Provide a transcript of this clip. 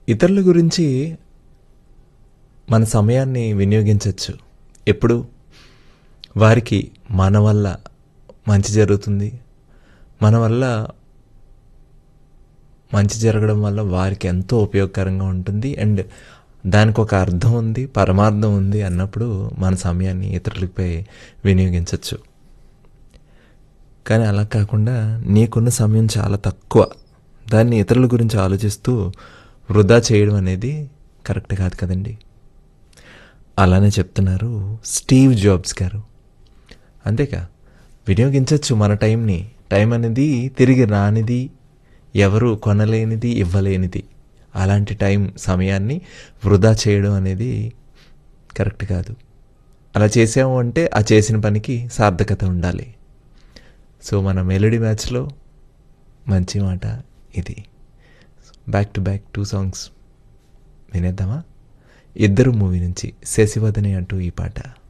ఇతరుల గురించి మన సమయాన్ని వినియోగించవచ్చు ఎప్పుడు వారికి మన వల్ల మంచి జరుగుతుంది మన వల్ల మంచి జరగడం వల్ల వారికి ఎంతో ఉపయోగకరంగా ఉంటుంది అండ్ దానికి ఒక అర్థం ఉంది పరమార్థం ఉంది అన్నప్పుడు మన సమయాన్ని ఇతరులపై వినియోగించవచ్చు కానీ అలా కాకుండా నీకున్న సమయం చాలా తక్కువ దాన్ని ఇతరుల గురించి ఆలోచిస్తూ వృధా చేయడం అనేది కరెక్ట్ కాదు కదండి అలానే చెప్తున్నారు స్టీవ్ జాబ్స్ గారు అంతేకా వినియోగించవచ్చు మన టైంని టైం అనేది తిరిగి రానిది ఎవరు కొనలేనిది ఇవ్వలేనిది అలాంటి టైం సమయాన్ని వృధా చేయడం అనేది కరెక్ట్ కాదు అలా చేసాము అంటే ఆ చేసిన పనికి సార్థకత ఉండాలి సో మన మెలోడీ మ్యాచ్లో మంచి మాట ఇది back to back two songs వినేద్దామా ఇద్దరు మూవీ నుంచి శశివదని అంటూ ఈ పాట